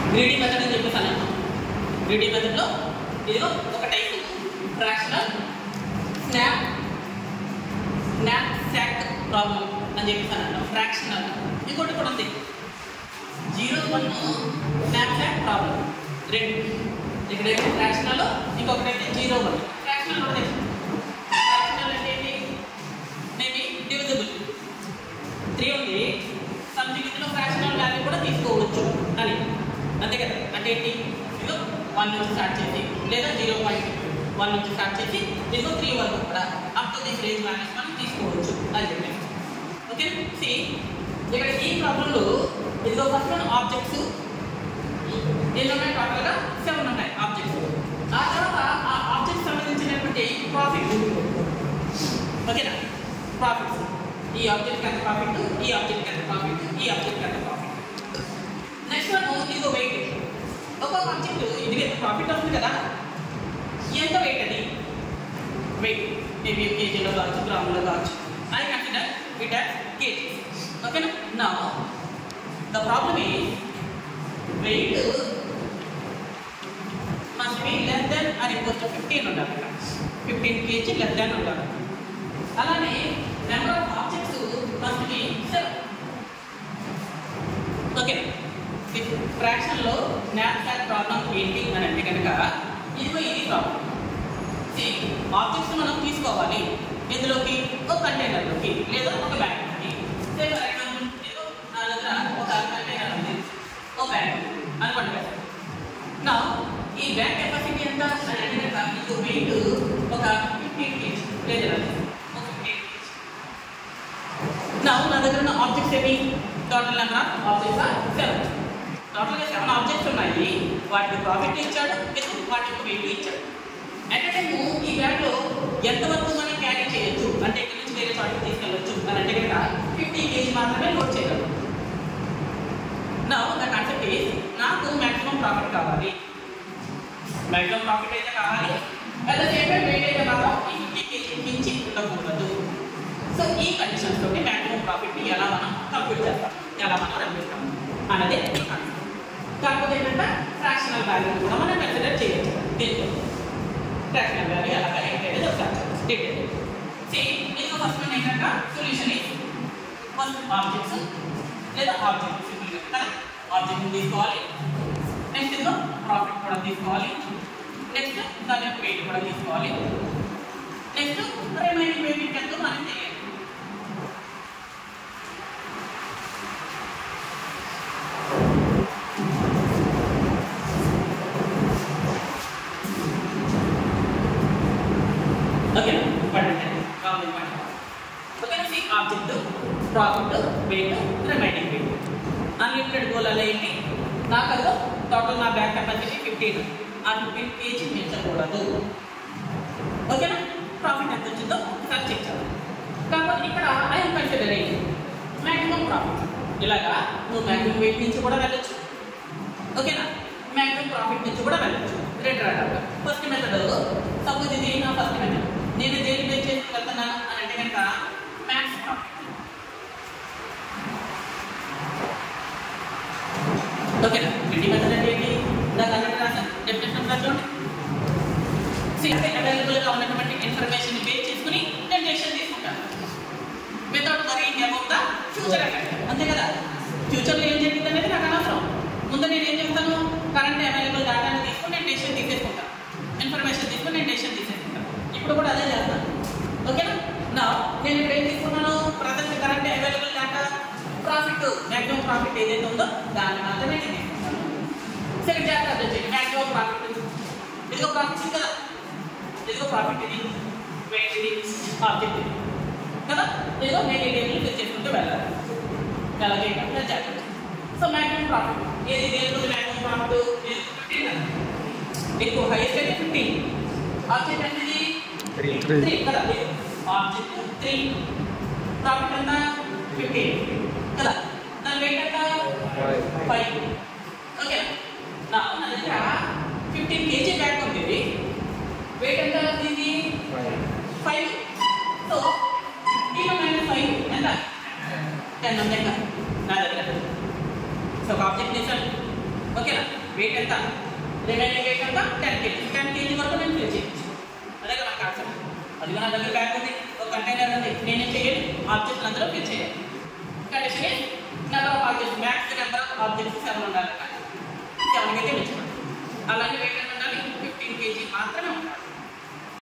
greedy method అని చెప్పేసాను greedy మెథడ్లో ఇదిగో ఒక type fractional snap knapsack problem అని చెప్పేసాను ఫ్రాక్షనల్ ఇంకోటి కూడా ఉంది zero one knapsack problem రెండు ఇక్కడైతే ఫ్రాక్షనల్ ఇంకొకటి అయితే జీరో వన్ ఫ్రాక్షనల్ ఒకటి ఫ్రాక్షనల్ అంటే ఏంటి మేబీ డివిజిబుల్ త్రీ ఉంది సంథింగ్ ఇందులో ఫ్రాక్షనల్ వాల్యూ కూడా తీసుకోవచ్చు అని అంతే కదా అంటే ఏంటి ఇదిగో వన్ నుంచి స్టార్ట్ చేసి లేదా జీరో పాయింట్ వన్ నుంచి స్టార్ట్ చేసి ఇదిగో త్రీ వరకు కూడా up to this range values మనం తీసుకోవచ్చు అని చెప్పి ఓకే సి ఇక్కడ ఈ ప్రాబ్లంలో ఇదిగో ఫస్ట్ వన్ ఆబ్జెక్ట్స్ ఎన్ని ఉన్నాయి టోటల్గా సెవెన్ ఉన్నాయి ఆబ్జెక్ట్స్ ఆ తర్వాత ఆ ఆబ్జెక్ట్ సంబంధించినటువంటి ప్రాఫిట్ ఓకేనా ప్రాఫిట్స్ ఈ ఆబ్జెక్ట్ ఎంత ప్రాఫిట్ ఈ ఆబ్జెక్ట్ ఎంత ప్రాఫిట్ ఈ ఆబ్జెక్ట్ ఎంత ప్రాఫిట్ నెక్స్ట్ వన్ ఇది వెయిట్ ఒక ఆబ్జెక్ట్ ఇది ఎంత ప్రాఫిట్ అవుతుంది కదా ఎంత వెయిట్ అది వెయిట్ మేబీ కేజీలో కావచ్చు గ్రాములో కావచ్చు I consider it as KG ఓకేనా నా ద ప్రాబ్లమ్ ఈ weight must be less than or equal to fifteen ఉండాలి ఫిఫ్టీన్ కేజీ లెస్ దెన్ ఉండాలి అలానే number of objects must be seven okay ఫ్రాక్షన్లో స్నాప్ షాట్ ప్రాబ్లం ఏంటి అని అంటే కనుక ఇదిగో ఇది ప్రాబ్లం ఆబ్జెక్ట్స్ మనం తీసుకోవాలి ఇందులోకి ఒక కంటైనర్లోకి లేదా ఒక బ్యాగ్లోకి సే ఫర్ ఎగ్జాంపుల్ ఇదిగో నా దగ్గర ఒక కంటైనర్ ఉంది ఒక బ్యాగ్ అనుకోండి కదా నా ఈ బ్యాగ్ కెపాసిటీ ఎంత అని అంటే కనుక ఇది వెయిట్ ఒక ఫిఫ్టీన్ కేజీ లేదా ఒక ఫిఫ్టీన్ కేజీ నా నా దగ్గర ఉన్న ఆబ్జెక్ట్స్ ఏమి total number of objects are seven టోటల్గా సెవెన్ ఆబ్జెక్ట్స్ ఉన్నాయి వాటికి ప్రాఫిట్ ఇచ్చాడు విత్ వాటికి వెయిట్ ఇచ్చాడు అట్ టైం ఈ బ్యాగ్లో ఎంతవరకు మనం క్యారీ చేయొచ్చు అంటే ఇక్కడ నుంచి వేరే చోటకి తీసుకెళ్ళొచ్చు అని అంటే కనుక ఫిఫ్టీ కేజీ మాత్రమే లోడ్ చేయగలరు నా ద కాన్సెప్ట్ ఈస్ నాకు మ్యాక్సిమం ప్రాఫిట్ కావాలి మ్యాక్సిమం ప్రాఫిట్ అయితే కావాలి at the same time weight అయితే మాత్రం ఈ ఫిఫ్టీ కేజీ మించి ఉండకూడదు సో ఈ కండిషన్స్ తోటి మ్యాక్సిమం ప్రాఫిట్ ని ఎలా మనం కంప్యూట్ చేస్తాం ఎలా మనం రప్పిస్తాం అన్నది ఈ కాన్సెప్ట్ కాకపోతే ఏంటంటే ఫ్రాక్షనల్ వాల్యూ కూడా మనం కన్సిడర్ చేయొచ్చు దీంట్లో ఫ్రాక్షనల్ వాల్యూ ఎలాగా ఏంటంటే చెప్తాను డీటెయిల్ సి మీకు ఫస్ట్ వన్ ఏంటంటే సొల్యూషన్ ఫస్ట్ ఆబ్జెక్ట్స్ లేదా ఆబ్జెక్ట్ సింపుల్గా కదా ఆబ్జెక్ట్ తీసుకోవాలి నెక్స్ట్ ఇదిగో ప్రాఫిట్ కూడా తీసుకోవాలి నెక్స్ట్ దాని యొక్క వెయిట్ కూడా తీసుకోవాలి నెక్స్ట్ రిమైనింగ్ పేమెంట్ ఎంతో మనం తెలియాలి ఓకే పడండి కావాలి పడండి okay see object profit weight remaining weight unlimited goal అలా ఏంటి నాకు అదో టోటల్ నా బ్యాక్ కెపాసిటీ ఫిఫ్టీన్ ఆ ఫిఫ్టీన్ కేజీ మించకూడదు ఓకేనా ప్రాఫిట్ ఎంత వచ్చిందో ఒకసారి చెక్ చేద్దాం కాకపోతే ఇక్కడ ఐఎమ్ కన్సిడరింగ్ మ్యాక్సిమం ప్రాఫిట్ ఇలాగా నువ్వు మ్యాక్సిమం వెయిట్ నుంచి కూడా వెళ్ళొచ్చు ఓకేనా మ్యాక్సిమం ప్రాఫిట్ నుంచి కూడా వెళ్ళొచ్చు రెండు రకాలుగా ఫస్ట్ మెథడ్ సపోజ్ ఇది నా ఫస్ట్ మెథడ్ నేను దేని బేస్ చేసి వెళ్తున్నాను అని అంటే కనుక మ్యాక్స్ ప్రాఫిట్ ఓకేనా రెడ్డి మెథడ్ అంటే ఏంటి నాకు అన్నట్టు రాసాను డెఫినేషన్ చూడండి సింగిల్ అవైలబుల్గా ఉన్నటువంటి ఇన్ఫర్మేషన్ బేస్ చేసుకుని నేను డెసిషన్ తీసుకుంటాను without worrying about the future effect అంతే కదా ఫ్యూచర్లో ఏం జరిగింది అనేది నాకు అనవసరం ముందు నేను ఏం చెప్తాను కరెంట్ అవైలబుల్ డేటాని తీసుకుని నేను డెసిషన్ తీసేసుకుంటాను ఇన్ఫర్మేషన్ తీసుకుని నేను డెసిషన్ తీసేసుకుంటాను ఇప్పుడు కూడా అదే చేస్తాను ఓకేనా నా నేను ఇక్కడ ఏం తీసుకున్నాను present current available data profit maximum profit ఏదైతే ఉందో దాన్ని మాత్రమే నేను తీసుకుంటాను సెకండ్ చాప్టర్ అర్థం చేయండి మ్యాక్సిమం ప్రాఫిట్ ఇదిగో ప్రాఫిట్ కదా ఇదిగో ప్రాఫిట్ ఇది వెయిట్ ఇది ఆబ్జెక్ట్ ఇది కదా ఇదిగో నేను ఈ టేబుల్ ఫిల్ చేసుకుంటూ వెళ్ళాలి అలాగే ఇక్కడ జాగ్రత్త సో మ్యాక్సిమం ప్రాఫిట్ ఏది దేని మ్యాక్సిమం ప్రాఫిట్ ఫిఫ్టీన్ కదా ఎక్కువ హైయెస్ట్ అయితే ఫిఫ్టీన్ ఆబ్జెక్ట్ అనేది త్రీ త్రీ కదా ఆబ్జెక్ట్ త్రీ ప్రాఫిట్ ఎంత ఫిఫ్టీన్ కదా దాని వెయిట్ ఎంత ఫైవ్ ఓకే నా నా దగ్గర ఫిఫ్టీన్ కేజీ బ్యాగ్ ఉంది ఇది వెయిట్ ఎంత ఉంది five so fifteen minus five ఎంత టెన్ ఉంది ఇంకా నా దగ్గర సో ఒక ఆబ్జెక్ట్ తీసాను ఓకేనా వెయిట్ ఎంత రిమైనింగ్ వెయిట్ ఎంత టెన్ కేజీ టెన్ కేజీ వరకు నేను ఫిల్ చేయొచ్చు అదే కదా కాన్సెప్ట్ అది నా దగ్గర బ్యాగ్ ఉంది ఒక కంటైనర్ ఉంది నేనేం చేయాలి ఆబ్జెక్ట్స్ అందరూ ఫిల్ చేయాలి condition number of objects max number of objects seven ఉండాలి